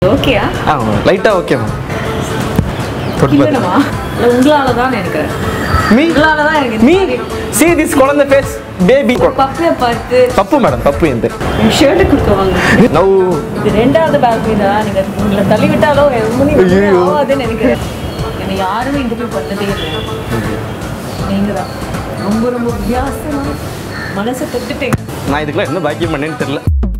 ஓகேயா ஆ லைட்டாக okay ma'am தொட்டு பார்த்து இல்லைனமா இல்லை உங்களால தான் நினைக்கிறேன் மீ உங்களால தான் எனக்கு இந்த மீ மாதிரி சி திஸ் குழந்தை ஃபேஸ் பேபி பப்பைய பார்த்து தப்பு மேடம் தப்பு எந்த ஷர்ட் கொடுக்குவாங்க நவ் இது ரெண்டாவது பேல்கனி தான் நீங்க உங்களை தள்ளி விட்டாலோ எதுவும் ஐயையோ. ஆகாதுன்னு நினைக்கிறேன் என்னை யாருமே இன்டர்வியூ பண்ணதே இல்லை நீங்க தான் ரொம்ப ரொம்ப வித்தியாசமா மனசை தொட்டுட்டீங்க நான் இதுக்கெல்லாம் என்ன பாக்கியம் பண்ணேன்னு தெரியல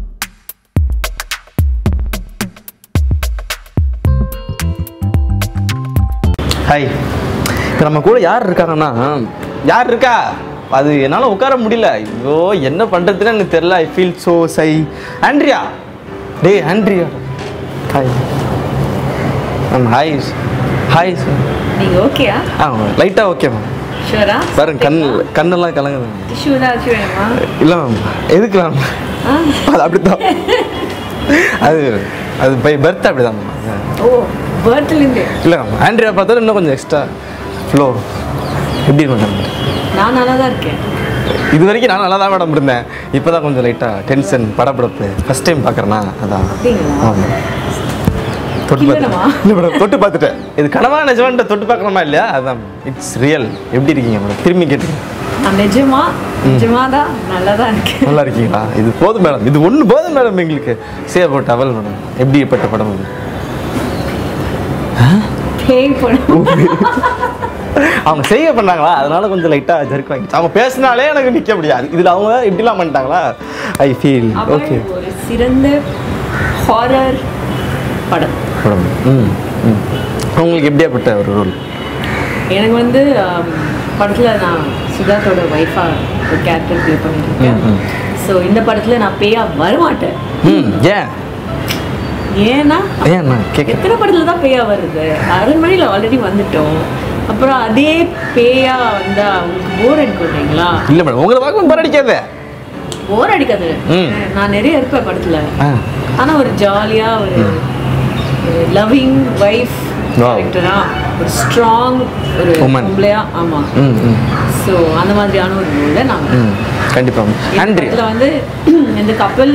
ஹாய் இப்போ நம்ம கூட யார் இருக்காங்கன்னா யார் இருக்கா அது என்னால் உட்கார முடியல ஐயோ என்ன பண்ணுறதுன்னு எனக்கு தெரியல I feel so shy Andrea டேய் Andrea hi ma'am hi hi நீங்க ஓகேயா ஆ லைட்டாக ஓகே மேம் ஷூரா பாருங்க கண் கண்ணெல்லாம் கலங்குது டிஷ்யூ ஏதாச்சும் வேணுமா இல்லை மேம் எதுக்கு மேம் ஆ? அது அப்படிதான் அது அது பை பர்த் அப்படிதான் மேம் ஓ பேர்த்லேருந்து இல்லை மேம் ஆண்ட்ரியா பார்த்தாலும் இன்னும் கொஞ்சம் எக்ஸ்ட்ரா ஃப்ளோ எப்படி மேடம் நான் நல்லா தான் இருக்கேன் இது வரைக்கும் நான் நல்லா தான் மேடம் இருந்தேன் இப்போ தான் கொஞ்சம் லைட்டாக டென்ஷன் படபடப்பு ஃபஸ்ட் டைம் பார்க்குறேன்னா அதான் அப்படிங்களா ஆமாம் தொட்டு இல்லைனமா? பார்த்து இல்லை மேடம் தொட்டு பார்த்துட்டேன் இது கனவா நிஜமான்ட்ட தொட்டு பார்க்கணுமா இல்லையா அதான் இட்ஸ் ரியல் எப்படி இருக்கீங்க மேடம் திரும்பி கேட்டுங்க நான் நிஜமா நிஜமா தான் நல்லா தான் இருக்கேன் நல்லா இருக்கீங்களா இது போதும் மேடம் இது ஒன்று போதும் மேடம் எங்களுக்கு சே அபவுட் அவல் மேடம் எப்படிப்பட்ட படம் இது பேய் படம் அவங்க செய்ய பண்ணாங்களா அதனால கொஞ்சம் லைட்டாக ஜர்க் வாங்கிச்சு அவங்க பேசினாலே எனக்கு நிற்க முடியாது இதில் அவங்க இப்படிலாம் பண்ணிட்டாங்களா ஐ ஃபீல் அவள் ஓகே ஒரு சிறந்த ஹாரர் படம் படம் ம் ம் உங்களுக்கு எப்படியாப்பட்ட ஒரு ரோல் எனக்கு வந்து ஆம், படத்துல நான் சுதாத்தோட ஒய்ஃபாக ஒரு கேரக்டர் ப்ளே பண்ணியிருக்கேன் ம், ம். ஸோ இந்த படத்துல நான் பேயா வரமாட்டேன் ம் ஏன் ஏன்னா ஏன் நான் கேட்க எத்தனை படத்துல தான் பேயா வருது அரண்மனையில் ஆல்ரெடி வந்துட்டோம் அப்புறம் அதே பேயா வந்தா உங்களுக்கு போர் அடிக்கும் இல்லைங்களா இல்லை மேடம் உங்களை பார்க்க போர் அடிக்காதே போர் அடிக்காது ம். நான் நிறைய இருப்பேன் படத்துல ஆ ஆனா ஒரு ஜாலியா ஒரு லவ்விங் வைஃப் Wow. கேரக்டரா ஒரு ஸ்ட்ராங் ஒரு Woman. பொம்பளையா ஆமா ம் ம் ஸோ அந்த மாதிரியான ஒரு ரோல நான் ம் கண்டிப்பாக நன்றி இதில் வந்து இந்த கப்பல்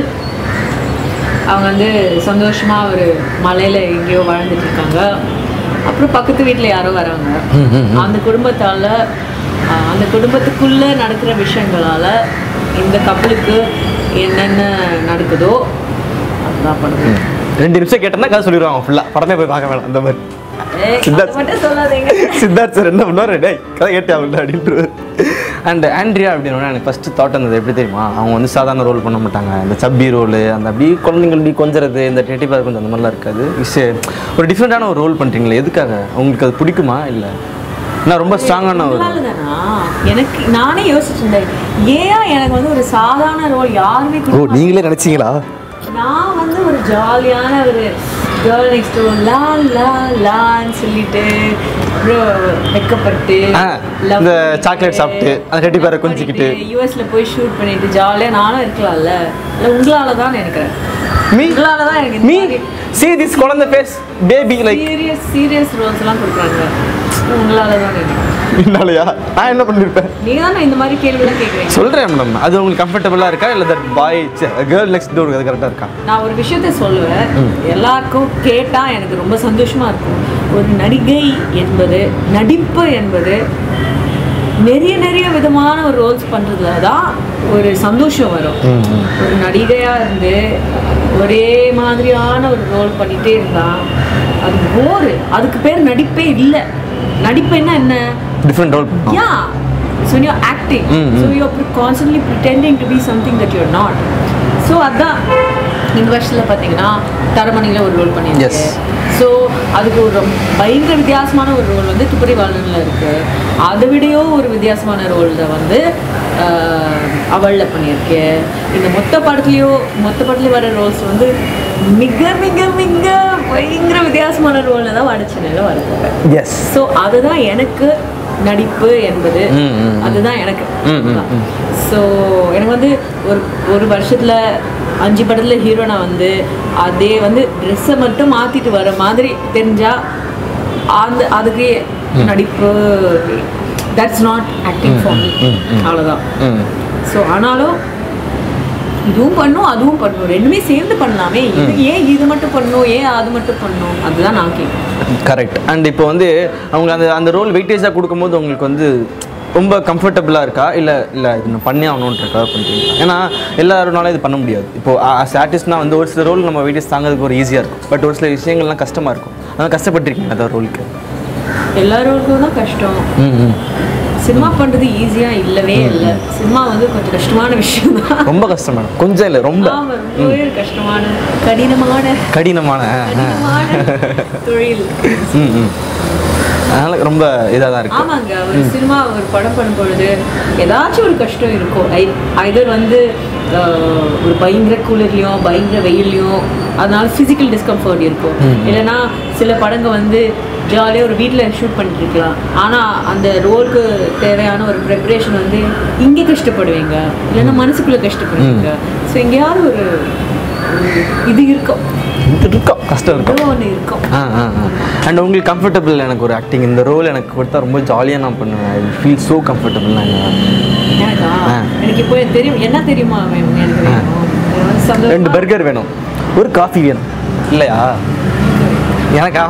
அவங்க வந்து சந்தோஷமா ஒரு மலையில எங்கேயோ வாழ்ந்துட்டு இருக்காங்க அப்புறம் பக்கத்து வீட்ல யாரோ வராங்க ம், ம், ம். அந்த குடும்பத்தால ஆஹ், அந்த குடும்பத்துக்குள்ள நடக்கிற விஷயங்களால இந்த கப்பலுக்கு என்னென்ன நடக்குதோ அதுதான் படம் ரெண்டு நிமிஷம் கேட்டேன்னா கதை சொல்லிடுவாங்க ஃபுல்லாக படமே போய் பார்க்க வேணாம் அந்த மாதிரி ஏய், அதை சித்தார்த் மட்டும் சொல்லாதீங்க சித்தார்த் சார் என்ன பண்ணுவார் டேய் கதை கேட்டே ஆகல அப்படின்ட்டு அண்ட் ஆண்ட்ரியா அப்படின்னா எனக்கு ஃபஸ்ட்டு தாட் இருந்தது எப்படி தெரியுமா அவங்க வந்து சாதாரண ரோல் பண்ண மாட்டாங்க இந்த சப்பி ரோல் அந்த அப்படி குழந்தைங்கள் இப்படி கொஞ்சறது இந்த டெட்டி பார் கொஞ்சம் அந்த மாதிரிலாம் இருக்காது இஸ் ஒரு டிஃப்ரெண்ட்டான ஒரு ரோல் பண்ணுறீங்களே எதுக்காக உங்களுக்கு அது பிடிக்குமா இல்லை நான் ரொம்ப ஸ்ட்ராங்கான ஒரு அதனாலதானா? எனக்கு நானே யோசிச்சிருந்தேன் ஏன் எனக்கு வந்து ஒரு சாதாரண ரோல் யாருமே ஓ கொடுக்க நீங்களே நினச்சிங்களா நான் வந்து ஒரு ஜாலியான ஒரு கேர்ள் நெக்ஸ்ட் லா லா லான்னு சொல்லிட்டு அப்புறம் வெக்கப்பட்டு ஆ, இந்த chocolate சாப்பிட்டு, அந்த teddy bear அ கொஞ்சிக்கிட்டு. யூஎஸ்ல போய் ஷூட் பண்ணிட்டு ஜாலியாக நானும் இருக்கலாம்ல இல்லை உங்களால தான் நினைக்கிறேன் மீ உங்களால தான் எனக்கு மீ சி திஸ் குழந்தை face baby like serious serious roles எல்லாம் கொடுக்குறாங்க உங்களால தான் நினைக்கிறேன் என்னாலயா நான் என்ன பண்ணிருப்பேன் நீங்க தானே இந்த மாதிரி கேள்விலாம் கேட்குறீங்க சொல்கிறேன் மேடம் அது உங்களுக்கு கம்ஃபர்டபுளாக இருக்கா இல்லை that boy girl next door அது கரெக்டாக இருக்கா நான் ஒரு விஷயத்த சொல்லுவேன் எல்லாருக்கும் கேட்டா எனக்கு ரொம்ப சந்தோஷமா இருக்கும் ஒரு நடிகை என்பது நடிப்பு என்பது நிறைய நிறைய விதமான ஒரு ரோல்ஸ் பண்றதுல தான் ஒரு சந்தோஷம் வரும் ஒரு நடிகையா இருந்து ஒரே மாதிரியான ஒரு ரோல் பண்ணிட்டே இருந்தா அது போர் அதுக்கு பேர் நடிப்பே இல்லை நடிப்புன்னா என்ன different role yeah so when you're acting Mm, so mm. you're pre- constantly pretending to be something that you're not so அதான் இந்த வருஷத்தில் பார்த்தீங்கன்னா தரமணியில் ஒரு ரோல் பண்ணியிருக்கேன் Yes. ஸோ அதுக்கு ஒரு ரொம்ப பயங்கர வித்தியாசமான ஒரு ரோல் வந்து துப்பரி வாழ்னில் இருக்கு அதை விடையோ ஒரு வித்தியாசமான ரோலில் வந்து ஆஹ், அவள்ல பண்ணியிருக்கேன் இந்த மொத்த படத்துலையோ மொத்த படத்துலையும் வர ரோல்ஸ் வந்து மிக மிக மிக பயங்கர வித்தியாசமான ரோலில் தான் வடச்சென்னையில் வரப்போகிறேன் எஸ் ஸோ அதுதான் எனக்கு நடிப்பு என்பது ம், ம், ம். அதுதான் எனக்கு ம், ம், ம். ஸோ எனக்கு வந்து ஒரு ஒரு வருஷத்தில் அஞ்சு படத்தில் ஹீரோனா வந்து அதே வந்து ட்ரெஸ்ஸை மட்டும் மாற்றிட்டு வர மாதிரி தெரிஞ்சா அந்த அதுக்கு நடிப்பு that's not acting for me ம், ம். அவ்வளோதான் ம் ஸோ ஆனாலும் இதுவும் பண்ணும் அதுவும் பண்ணும் ரெண்டுமே சேர்ந்து பண்ணலாமே இது ஏன் இது மட்டும் பண்ணும் ஏன் அது மட்டும் பண்ணும் அதுதான் நான் கேட்குறேன் கரெக்ட் அண்ட் இப்போ வந்து அவங்க அந்த அந்த ரோல் வெயிட்டேஜாக கொடுக்கும்போது உங்களுக்கு வந்து ரொம்ப கம்ஃபர்டபுளாக இருக்கா இல்லை இல்லை இது நான் பண்ணி ஆகணுன்றக்காக பண்ணுறீங்களா ஏன்னா எல்லாருனாலும் இது பண்ண முடியாது இப்போ ஆஸ் ஆர்டிஸ்ட்னா வந்து ஒரு சில ரோல் நம்ம வெயிட்டேஜ் தாங்கிறதுக்கு ஒரு ஈஸியாக இருக்கும் பட் ஒரு சில விஷயங்கள்லாம் கஷ்டமாக இருக்கும் அதனால் கஷ்டப்பட்டிருக்கீங்க அந்த ரோலுக்கு எல்லாருக்கும் தான் கஷ்டம் ம் ம் சினிமா பண்றது ஈஸியா இல்லவே இல்லை சினிமா வந்து கொஞ்சம் கஷ்டமான விஷயம் தான் ரொம்ப கஷ்டம் மேடம் கொஞ்சம் இல்லை ரொம்ப ஆமா, ரொம்பவே ஒரு கஷ்டமான கடினமான கடினமான ஆ, ஆ. கடினமான தொழில் ம் ம் அதனால் ரொம்ப இதாக தான் இருக்கு ஆமாங்க ஒரு சினிமா ஒரு படம் பண்ணும் பொழுது ஏதாச்சும் ஒரு கஷ்டம் இருக்கும் ஐதர் வந்து ஆஹ், ஒரு பயங்கர குளிர்லையும் பயங்கர வெயில்லையும் அதனால ஃபிசிக்கல் டிஸ்கம்ஃபர்ட் இருக்கும் இல்லைன்னா சில படங்க வந்து ஜாலியாக ஒரு வீட்டில் ஷூட் பண்ணிட்டு இருக்கலாம் ஆனால் அந்த ரோலுக்கு தேவையான ஒரு ப்ரிப்பரேஷன் வந்து இங்கே கஷ்டப்படுவீங்க இல்லைன்னா மனசுக்குள்ளே கஷ்டப்படுவீங்க ஸோ எங்கேயாவது ஒரு ஒரு இது இருக்கும் இது இருக்கும் கஷ்டம் இருக்கும் ஏதோ ஒன்று இருக்கும் ஆ ஆ ஆ அண்ட் உங்களுக்கு கம்ஃபர்டபுள் எனக்கு ஒரு ஆக்டிங் இந்த ரோல் எனக்கு கொடுத்தா ரொம்ப ஜாலியாக நான் பண்ணுவேன் ஐ ஃபீல் ஸோ கம்ஃபர்டபுள் நான் எனக்கா ஆ. எனக்கு இப்போ தெரியும் என்ன தெரியுமா வேணும் எனக்கு வேணும் எனக்கு வந்து சந்தோஷமா- ரெண்டு பர்கர் வேணும் ஒரு காஃபி வேணும் இல்லையா எனக்கா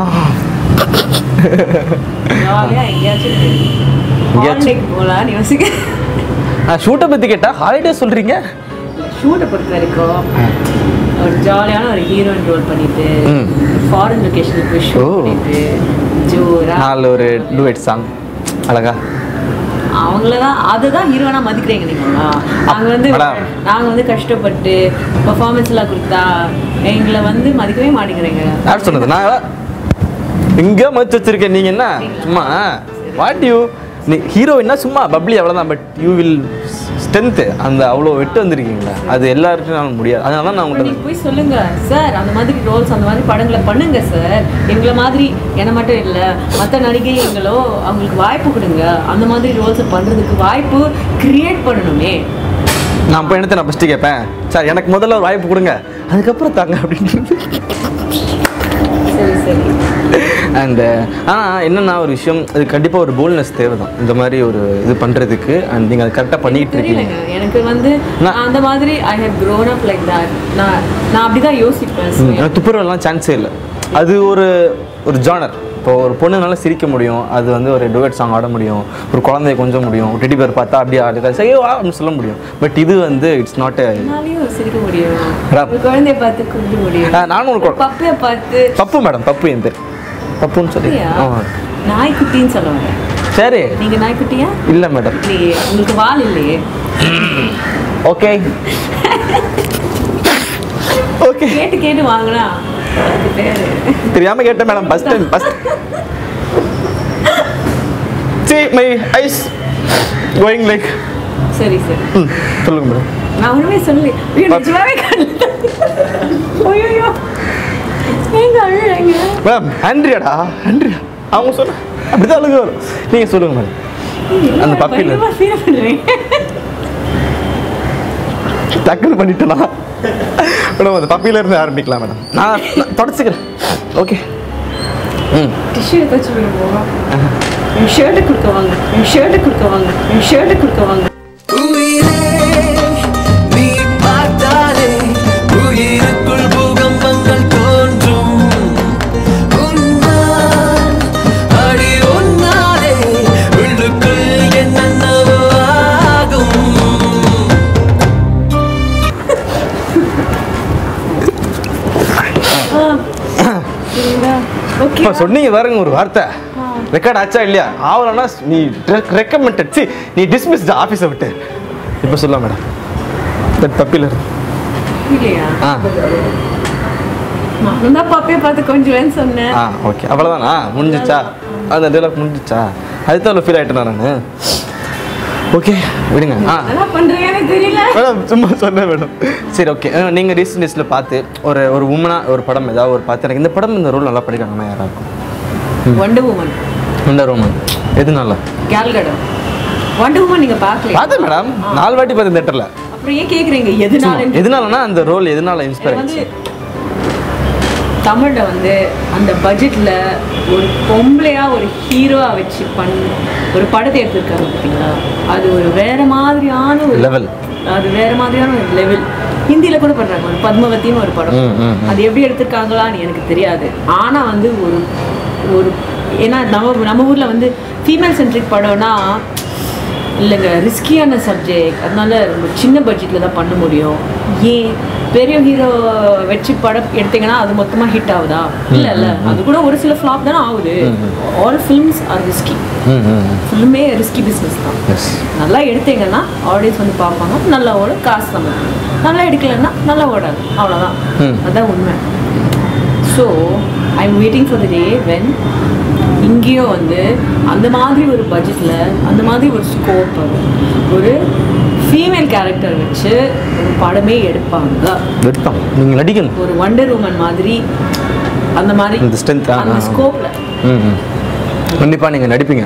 ஜாலியா எங்கேயாச்சும் எங்கேயாச்சும்? ஹாலிடேக்கு போகலான்னு யோசிக்க நான் ஷூட்டை பற்றி கேட்டால் ஹாலிடே சொல்கிறீங்க ஷூட்டை பொறுத்த வரைக்கும் ஒரு ஜாலியான ஒரு ஹீரோயின் ரோல் பண்ணிட்டு ம். ஃபாரின் லொகேஷனுக்கு போய் ஓ. ஷூட் பண்ணிட்டு ஜோரா நாலு ஒரு டூவேட் சாங் அழகா அவங்கள தான் அதை தான் ஹீரோனா மதிக்கிறீங்க நீங்களா நாங்க வந்து மேடம். நாங்க வந்து கஷ்டப்பட்டு பெர்ஃபார்மன்ஸ் எல்லாம் கொடுத்தா எங்களை வந்து மதிக்கவே மாட்டேங்கிறீங்க யார் சொன்னது நான் எங்கே மதிச்சு வச்சிருக்கேன் நீங்கள் என்ன சும்மா வாட் யூ நீ ஹீரோயின்னா சும்மா பப்ளி அவ்வளோதான் பட் யூ வில் ஸ்ட்ரென்த்து அந்த அவ்வளோ வெட்டு வந்திருக்கீங்களா அது எல்லாருக்கும் முடியாது அதனால தான் நான் அப்ப உங்கள்கிட்ட நீங்க போய் சொல்லுங்க சார் அந்த மாதிரி ரோல்ஸ் அந்த மாதிரி படங்களை பண்ணுங்க சார் எங்களை மாதிரி என்ன மட்டும் இல்லை மற்ற நடிகைகளோ அவங்களுக்கு வாய்ப்பு கொடுங்க அந்த மாதிரி ரோல்ஸ் பண்றதுக்கு வாய்ப்பு கிரியேட் பண்ணணுமே நான் போய் என்னத்தை நான் ஃபஸ்ட்டு கேட்பேன் சார் எனக்கு முதல்ல ஒரு வாய்ப்பு கொடுங்க அதுக்கப்புறம் தாங்க அப்படின்னு சரி சரி அண்டு ஆனால் என்னென்னா ஒரு விஷயம் அது கண்டிப்பாக ஒரு போல்னஸ் தேவை தான் இந்த மாதிரி ஒரு இது பண்ணுறதுக்கு அண்ட் நீங்கள் அதை கரெக்டாக பண்ணிகிட்டு இருக்கீங்க தெரியலங்க எனக்கு வந்து நான்- நான் அந்த மாதிரி I have grown up like that நான் நான் அப்படிதான் யோசிப்பேன் ம், எனக்கு துப்புரவெல்லாம் சான்ஸே இல்லை அது ஒரு ஒரு ஜானர் இப்போ ஒரு பொண்ணுனால சிரிக்க முடியும் அது வந்து ஒரு டுவெட் சாங் ஆட முடியும் ஒரு குழந்தைய கொஞ்சம் முடியும் டெடி பேர் பார்த்தா அப்படியே ஆடுதா சரி வா அப்படின்னு சொல்ல முடியும் பட் இது வந்து இட்ஸ் நாட் என்னாலையும் சிரிக்க முடியும் ரப். ஒரு குழந்தைய பார்த்து கொஞ்சம் முடியும் நானும் ஒரு குழ- பப்பைய பார்த்து பப்பு மேடம் பப்பு என் பேர் பப்புன்னு சொல்லி அப்படியா? ஆ நாய்க்குட்டின்னு சொல்ல வரேன் சரி நீங்க நாய்க்குட்டியா இல்லை மேடம் இல்லையே உங்களுக்கு வால் இல்லையே ஓகே ஓகே கேட்டு கேட்டு வாங்கினா அதுக்கு பேரு தெரியாம கேட்டேன் madam first time first see my eyes going like சரி சரி ம் சொல்லுங்க மேடம் நான் ஒண்ணுமே சொல்லி ஐயோ நிஜமாவே கண்ணு ஐயோ ஏங்க அழுறீங்க மேம் ஆண்ட்ரியாடா ஆண்ட்ரியா அவங்க சொல்ல அப்படிதான் அழுக வரும் நீங்க சொல்லுங்க மேடம் அந்த பப்பில. பயங்கரமா feel பண்றீங்க. டக்குன்னு பண்ணிட்டேனா மேடம் அந்த பப்பியில இருந்து ஆரம்பிக்கலாம் மேடம் நான் நான் தொடச்சிக்கிறேன் ஓகே ம் டிஷ்யூ ஏதாச்சும் வேணுமோ என் ஷர்ட்டு கொடுக்க வாங்க என் ஷர்ட்டு கொடுக்க வாங்க என் ஷர்ட்டு கொடுக்க வாங்க உயிரே நீ பார்த்தாலே உயிருக்குள் பூகம்பங்கள் தோன்றும் உன்னால் அடி உன்னாலே உள்ளுக்குள் என்னென்னவோ ஆகும் ஓகே இப்போ சொன்னீங்க பாருங்க ஒரு வார்த்தை ரெக்கார்ட் ஆச்சா இல்லையா ஆகலன்னா நீ ரெக்கமெண்டட் சி நீ டிஸ்மிஸ் ஆஃபீஸை விட்டு இப்போ சொல்லலாம் மேடம் தட் பப்பியில் இருந்து இல்லையா ஆ நானும் தான் பாப்பே பார்த்து கொஞ்சம் சொன்னேன் ஆ ஓகே அவ்வளோதானா முடிஞ்சிச்சா அந்த டெவலப் முடிஞ்சிச்சா அதுதான் அவ்வளோ ஃபீல் ஆகிட்டேன் நான் ஓகே விடுங்க ஆ என்ன பண்றீங்கன்னு தெரியல மேடம் சும்மா சொன்னேன் மேடம் சரி ஓகே நீங்கள் ரீசன்ட் டேஸில் பார்த்து ஒரு ஒரு உமனாக ஒரு படம் ஏதாவது ஒரு பார்த்து எனக்கு இந்த படம் இந்த ரோல் நல்லா படிக்கிறாங்கன்னா யாராக இருக்கும் வண்டர் உமன் இந்த ரோமன் எதுனால கேல்கடம் வண்டர் உமன் நீங்க பார்க்கல பார்த்தேன் மேடம் நாலு வாட்டி பார்த்தேன் தேட்டரில் அப்புறம் ஏன் கேக்குறீங்க எதுனால எதனாலனா அந்த ரோல் எதனால இன்ஸ்பயர் வந்து ஆச்சு தமிழ்ல வந்து அந்த பட்ஜெட்ல ஒரு பொம்பளையா ஒரு ஹீரோவா வச்சு பண்ண ஒரு படத்தை எடுத்திருக்காங்க பார்த்தீங்களா அது ஒரு வேற மாதிரியான ஒரு லெவல் அது வேற மாதிரியான ஒரு லெவல் ஹிந்தியில கூட பண்றாங்க ஒரு பத்மவதின்னு ஒரு படம் ம், ம், அது எப்படி எடுத்திருக்காங்களான்னு எனக்கு தெரியாது ஆனா வந்து ஒரு ஒரு ஏன்னா நம்ம நம்ம ஊர்ல வந்து ஃபீமேல் சென்ட்ரிக் படம்னா இல்லைங்க ரிஸ்கியான சப்ஜெக்ட் அதனால ரொம்ப சின்ன பட்ஜெட்டில் தான் பண்ண முடியும் ஏன் பெரிய ஹீரோ வச்சு படம் எடுத்தீங்கன்னா அது மொத்தமாக ஹிட் ஆகுதா இல்லை இல்லை அது கூட ஒரு சில ஃப்ளாப் தானே ஆகுது ஆல் ஃபிலிம்ஸ் ஆர் ரிஸ்கி ம் ம் ஃபுல்லுமே ரிஸ்கி பிஸ்னஸ் தான் எஸ் நல்லா எடுத்தீங்கன்னா ஆடியன்ஸ் வந்து பார்ப்பாங்க நல்லா ஓடும் காசு சம்பாதிக்கும் நல்லா எடுக்கலைன்னா நல்லா ஓடாது அவ்வளோதான் ம். அதான் உண்மை so I am waiting for the day when இங்கேயும் வந்து அந்த மாதிரி ஒரு பட்ஜெட்டில் அந்த மாதிரி ஒரு ஸ்கோப் ஒரு ஃபீமேல் கேரக்டர் வச்சு ஒரு படமே எடுப்பாங்க வெட்டம் நீங்கள் நடிக்கணும் ஒரு வண்டர் உமன் மாதிரி அந்த மாதிரி இந்த strength, ஆ, அந்த ஆ. ஸ்கோப்பில் ம் ம் கண்டிப்பாக நீங்கள் நடிப்பீங்க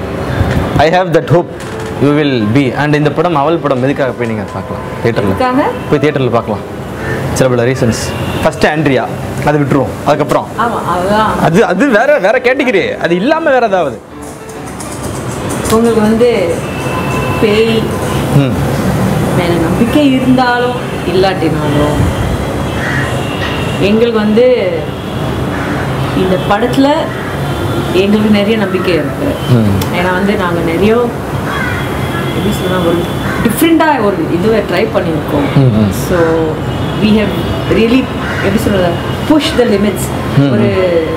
I have that hope you will be and இந்த படம் அவள் படம் எதுக்காக போய் நீங்கள் பார்க்கலாம் தேட்டரில் இதுக்காக போய் தேட்டரில் பார்க்கலாம் சில பல ரீசன்ஸ் ஃபஸ்ட்டு ஆண்ட்ரியா அதை விட்டுருவோம் அதுக்கப்புறம் ஆமாம் அதுதான் அது அது வேற வேற கேட்டகிரி அது இல்லாமல் வேற ஏதாவது உங்களுக்கு வந்து பேய் ம் மேல நம்பிக்கை இருந்தாலும் இல்லாட்டினாலும் எங்களுக்கு வந்து இந்த படத்தில் எங்களுக்கு நிறைய நம்பிக்கை இருக்கு ம். ஏன்னா வந்து நாங்கள் நிறைய எப்படி சொன்னால் ஒரு டிஃப்ரெண்ட்டாக ஒரு இதுவை ட்ரை பண்ணியிருக்கோம் ம், ம். ஸோ வி ஹவ் ரியலி எப்படி சொல்கிறது புஷ் த லிமிட்ஸ் ம், ஒரு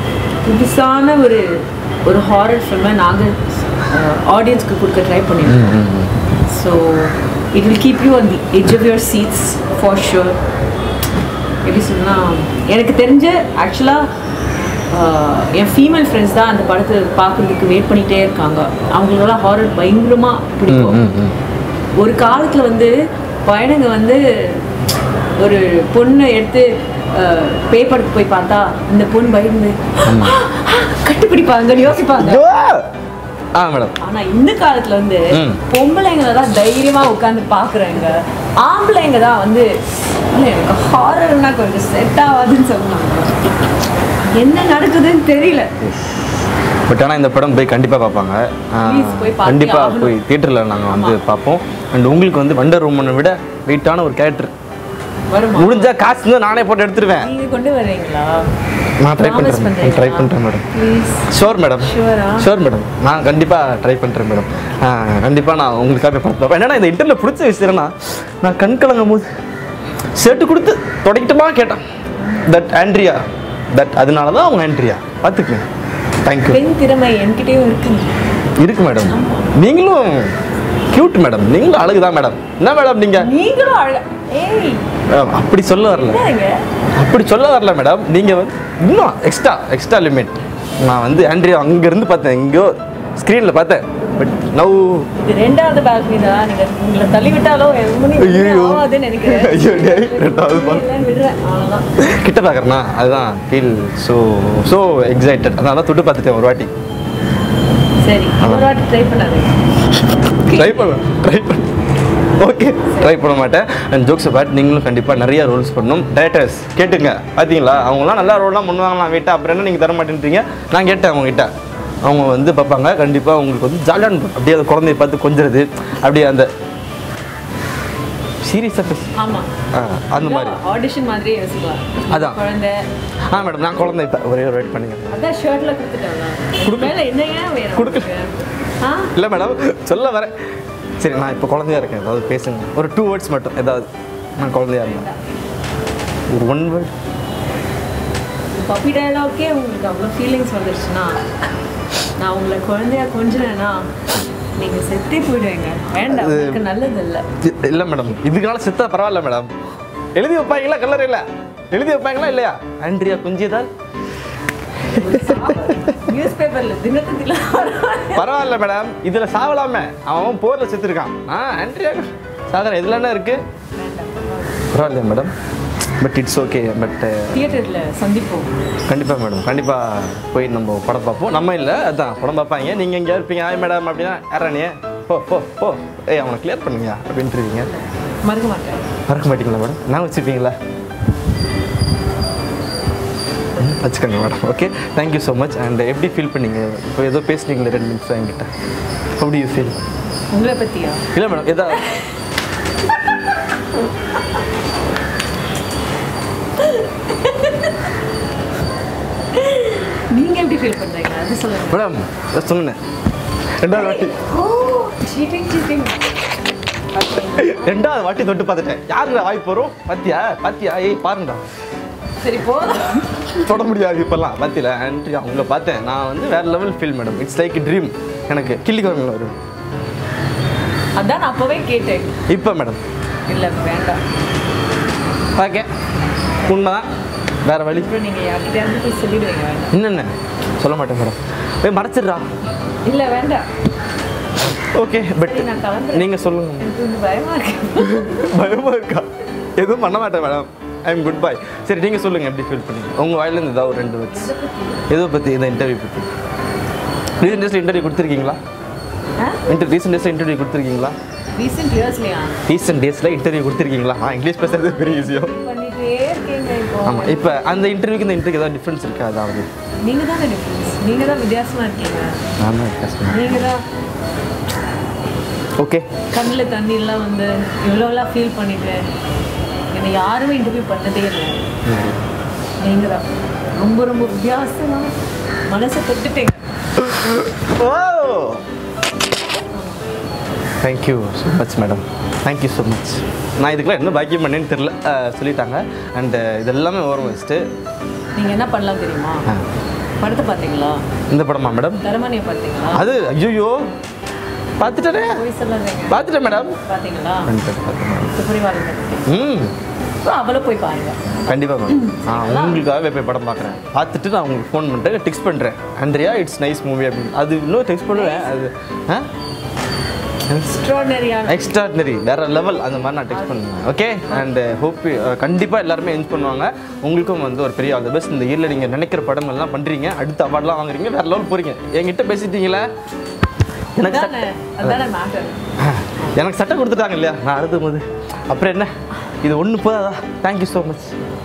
புதுசான ஒரு ஒரு ஹாரர் ஃபில்மை நாங்கள் ஆடியன்ஸ்க்கு கொடுக்க ட்ரை பண்ணியிருக்கோம் ம், ம். So it will keep you on the edge of your seats for sure எப்படி சொன்னால் எனக்கு தெரிஞ்ச ஆக்சுவலாக என் ஃபீமேல் ஃப்ரெண்ட்ஸ் தான் அந்த படத்தை பார்க்குறதுக்கு வெயிட் பண்ணிகிட்டே இருக்காங்க அவங்களோட ஹாரர் பயங்கரமாக பிடிக்கும் ம், ம். ஒரு காலத்தில் வந்து பையனுங்க வந்து ஒரு பொண்ணை எடுத்து அஹ், பேய் படத்துக்கு போய் பார்த்தா இந்த பொண்ணு பயந்து கட்டுப்பிடிப்பாங்கன்னு யோசிப்பாங்க ஐயோ! ஆ மேடம் ஆனா இந்த காலத்துல வந்து ம். பொம்பளைங்க தான் தைரியமா உட்காந்து பாக்குறாங்க ஆம்பளைங்க தான் வந்து "இல்ல, எனக்கு ஹாரர்னா கொஞ்சம் செட் ஆகாதுன்னு சொன்னாங்க என்ன நடக்குதுன்னு தெரியல பட் ஆனால் இந்த படம் போய் கண்டிப்பாக பார்ப்பாங்க Please போய் பார்த்தே கண்டிப்பாக ஆகணும். போய் தியேட்டரில் நாங்கள் வந்து பார்ப்போம் அண்ட் உங்களுக்கு வந்து வண்டர் உமனை விட வெயிட்டான ஒரு கேரக்டர் வருமா முடிஞ்சா காசு இருந்தா நானே போட்டு எடுத்துருவேன் நீங்க கொண்டு வர்றீங்களா நான் ட்ரை Promise பண்ணுறேன் பண்றீங்களா? ட்ரை பண்ணுறேன் madam please sure madam Sure ஆ? ஷோர் மேடம் நான் கண்டிப்பாக ட்ரை பண்ணுறேன் மேடம் கண்டிப்பாக நான் உங்களுக்காக போய் பார்த்து பார்ப்பேன் என்னன்னா இந்த இன்டர்வியூல பிடிச்ச விஷயம் என்னன்னா நான் கண் கலங்கும் போது ஷர்ட்டு கொடுத்து தொடக்கிட்டுமா கேட்டேன் தட் ஆண்ட்ரியா தட் அதனால தான் அவங்க ஆண்ட்ரியா பார்த்துக்குங்க தேங்க்யூ பெண் திறமை என்கிட்டயும் இருக்குங்க இருக்கு மேடம் நீங்களும் கியூட் மேடம் நீங்களும் அழகு தான் மேடம் என்ன மேடம் நீங்கள் நீங்களும் அழ ஏய் அப்படி சொல்ல வரல என்னங்க அப்படி சொல்ல வரல மேடம் நீங்கள் வந்து இன்னும் எக்ஸ்ட்ரா எக்ஸ்ட்ரா லிமிட் நான் வந்து ஆண்ட்ரியா அங்கேருந்து பார்த்தேன் எங்கேயோ ஸ்க்ரீனில் பார்த்தேன் பட் நவ் இது ரெண்டாவது பால்கனி தான் நீங்க உங்களை தள்ளி விட்டாலோ ஐயையோ. ஆகாதுன்னு நினைக்கிறேன் ஐயோ, டேய், ரெண்டாவது balcony. இல்லைன்னு விடுறேன் அவ்வளவுதான் கிட்ட பார்க்குறேன்னா அதுதான் ஃபீல் ஸோ ஸோ எக்ஸைட்டட் அதனால தான் தொட்டு பார்த்துட்டேன் ஒரு வாட்டி சரி ஒரு வாட்டி ட்ரை பண்ணாதீங்க ட்ரை பண்ண ட்ரை பண்ண ஓகே ட்ரை பண்ண மாட்டேன் அண்ட் ஜோக்ஸ் அபாட் நீங்களும் கண்டிப்பாக நிறைய ரோல்ஸ் பண்ணணும் டேரக்டர்ஸ் கேட்டுங்க பார்த்தீங்களா அவங்களாம் நல்லா ரோல்லாம் பண்ணுவாங்களாம் வீட்டை அப்புறம் என்ன நீங்கள் தர மாட்டேன்றீங்க நான் கேட்டேன் அவங்ககிட்ட அவங்க வந்து பார்ப்பாங்க கண்டிப்பாக உங்களுக்கு வந்து ஜாலியான இருக்கும். அப்படியே அந்த குழந்தைய பார்த்து கொஞ்சிறது அப்படியே அந்த சீரியஸாக பேசி ஆமா ஆ, அந்த மாதிரி ஆடிஷன் மாதிரியே யோசிக்கலாம் அதான். குழந்தை ஆ மேடம் நான் குழந்தை இப்போ ஒரே ஒரு வெயிட் பண்ணுங்க அதான் ஷர்ட்ல கொடுத்துட்டாங்க மேல என்னங்க வேணும் கொடுக்கல. உங்களுக்கு? ஆ இல்லை மேடம் சொல்ல வரேன் சரி நான் இப்போ குழந்தையா இருக்கேன் ஏதாவது பேசுங்க ஒரு டூ வேர்ட்ஸ் மட்டும் ஏதாவது நான் குழந்தையா இருந்தேன் ஒரு ஒன் வேர்ட் பப்பி டயலாக்கே உங்களுக்கு அவ்வளோ ஃபீலிங்ஸ் வந்துருச்சுன்னா நான் உங்களை குழந்தையா கொஞ்சினேன்னா நீங்க செத்தே போயிடுவீங்க வேண்டாம் உங்களுக்கு நல்லது இல்லை இல்லை மேடம் இதுக்குனால செத்தா பரவாயில்ல மேடம் எழுதி வைப்பாங்களா கல்லர் இல்லை எழுதி வைப்பாங்களா இல்லையா ஆண்ட்ரியா குஞ்சியதால் நியூஸ் பேப்பர்ல தினத்தத்தில் பரவாயில்ல மேடம் இதில் சாவலாமே அவன் அவன் போரில் செத்துருக்கான் ஆ ஆண்ட்ரியா சாதாரண இதில் என்ன இருக்கு பரவாயில்லையா madam but it's okay but தியேட்டர்ல சந்திப்போம் கண்டிப்பாக மேடம் கண்டிப்பாக போய் நம்ம படம் பார்ப்போம் நம்ம இல்லை அதான் படம் பார்ப்பாங்க நீங்கள் எங்கேயா இருப்பீங்க ஆய் மேடம் அப்படின்னா யாரா நீ போ போ போ ஏய் அவனை கிளியர் பண்ணுங்க அப்படின்ட்டுருவீங்க மறக்க மாட்டேன் மறக்க மாட்டீங்களா மேடம் நான் வச்சுருப்பீங்களா ம், வச்சுக்கோங்க madam okay thank you so much and எப்படி ஃபீல் பண்ணீங்க இப்போ ஏதோ பேசுனீங்களே ரெண்டு நிமிஷம் என்கிட்ட எப்படி யூ ஃபீல் உங்களை பத்தியா இல்லை மேடம் எதா ஃபீல் பண்றீங்க அது சொல்லுங்க மேடம் இதை சொன்னேன் ரெண்டாவது வாட்டி ஓ சீட்டிங் சீட்டிங் ரெண்டாவது வாட்டி தொட்டு பார்த்துட்டேன் யாருடா வாய்ப்பு வரும் பாத்தியா பாத்தியா ஏய் பாருங்கடா சரி போதும் தொட முடியாது இப்போல்லாம் பாத்தியில ஆண்ட்ரி அவங்கள பார்த்தேன் நான் வந்து வேற level feel madam it's like dream எனக்கு கிள்ளி குரங்கில் வரும் அதான் நான் அப்பவே கேட்டேன் இப்போ மேடம் இல்ல வேண்டாம் ஓகே உண்மைதான் வேற வழி அப்புறம் நீங்க யார்கிட்ட இருந்து போய் சொல்லிடுவீங்க வேண்டாம் என்னென்ன சொல்ல மாட்டேன் மேடம் ஏய் மறைச்சிடுறா இல்ல வேண்டாம் ஓகே பட் சரி, நான் கிளம்புறேன். நீங்கள் சொல்லுங்க எனக்கு கொஞ்சம் பயமா இருக்கு பயமா இருக்கா எதுவும் பண்ண மாட்டேன் madam I am good boy சரி நீங்கள் சொல்லுங்கள் எப்படி ஃபீல் பண்ணீங்க உங்கள் வாயிலேருந்து ஏதாவது ஒரு ரெண்டு வேர்ட்ஸ் எதை பற்றி இந்த இன்டர்வியூ பற்றி ரீசெண்ட் டேஸில் இன்டர்வியூ கொடுத்துருக்கீங்களா இன்டர் ரீசெண்ட் டேஸில் இன்டர்வியூ கொடுத்துருக்கீங்களா ரீசெண்ட் இயர்ஸ்லயா ரீசெண்ட் டேஸில் இன்டர்வியூ கொடுத்துருக்கீங்களா ஆ இங்கிலீஷ் பேசுறது பெரிய ஈஸியோ பண்ணிட்டே இருக்கீங்க இப்போ ஆமாம் இப்போ அந்த இன்டர்வியூக்கு இந்த இன்டர்வியூக்கு ஏதாவது டிஃப்ரென்ஸ் இருக்கா அதாவது நீங்க தான் டிஃபரன்ஸ் நீங்க தான் வித்தியாசமா இருக்கீங்க நான் தான் கஷ்டம் நீங்க தான் ஓகே கண்ணில் தண்ணியெல்லாம் வந்து இவ்வளோலாம் ஃபீல் பண்ணிட்டு என்னை யாருமே இன்டர்வியூ பண்ணதே இல்லை நீங்க தான் ரொம்ப ரொம்ப வித்தியாசமா மனசை தொட்டுட்டீங்க ஓ thank you so much madam thank you so much நான் இதுக்கெல்லாம் என்ன பாக்கியம் பண்ணேன்னு தெரில அஹ், சொல்லிட்டாங்க அண்டு இது எல்லாமே ஓரம் வச்சுட்டு நீங்க என்ன பண்ணலாம் தெரியுமா ஆ. படத்தை பார்த்தீங்களா இந்த படமா மேடம் தரமணியை பார்த்தீங்களா அது ஐயோ பார்த்துட்டேனே போய் சொல்லாதீங்க பார்த்துட்டேன் மேடம் பார்த்தீங்களா பார்த்துட்டேன் பார்த்துட்டேன் துப்புரிவாளர் ம் அவளை போய் பாருங்க கண்டிப்பாக மேம் நான் உங்களுக்காகவே போய் படம் பார்க்குறேன் பார்த்துட்டு நான் உங்களுக்கு ஃபோன் பண்ணிட்டு டெக்ஸ்ட் பண்ணுறேன் அண்ட்ரியா இட்ஸ் நைஸ் மூவி அப்படின்னு அது இன்னும் டெக்ஸ்ட் பண்ணுவேன் அது ஆ எக்ஸ்ட்ராடனரியான எக்ஸ்ட்ராடினரி வேற லெவல் அந்த மாதிரி நான் டெக்ஸ்ட் பண்ணுவேன் ஓகே அண்ட் ஹோப் கண்டிப்பாக எல்லாருமே என்ஜ் பண்ணுவாங்க உங்களுக்கும் வந்து ஒரு பெரிய ஆல் த பெஸ்ட் இந்த இயரில் நீங்கள் நினைக்கிற படங்கள்லாம் பண்ணுறீங்க அடுத்த அவார்ட்லாம் வாங்குறீங்க வேற லெவல் போகிறீங்க என்கிட்ட பேசிட்டீங்களே எனக்கு சட்டை அதானே அதானே மேட்டர் எனக்கு சட்டை கொடுத்துட்டாங்க இல்லையா நான் அழுதும் போது அப்புறம் என்ன இது ஒன்று போதாதா தேங்க்யூ ஸோ மச்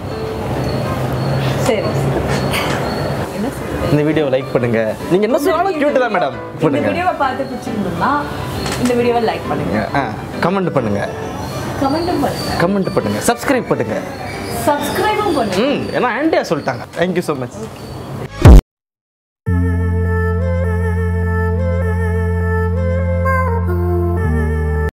சரி என்ன சொல்றது இந்த வீடியோவை லைக் பண்ணுங்க நீங்கள் என்ன சொன்னாலும் கியூட்டு தான் மேடம் இந்த பண்ணுங்க வீடியோவை பார்த்து பிடிச்சிருந்தோம்னா இந்த வீடியோவை லைக் பண்ணுங்க ஆ கமெண்ட் பண்ணுங்க கமெண்ட்டும் பண்ணுங்க கமெண்ட் பண்ணுங்க சப்ஸ்கிரைப் பண்ணுங்க சப்ஸ்கிரைபும் பண்ணுங்க ம் ஏன்னா ஆண்டியா சொல்லிட்டாங்க தேங்க்யூ ஸோ மச்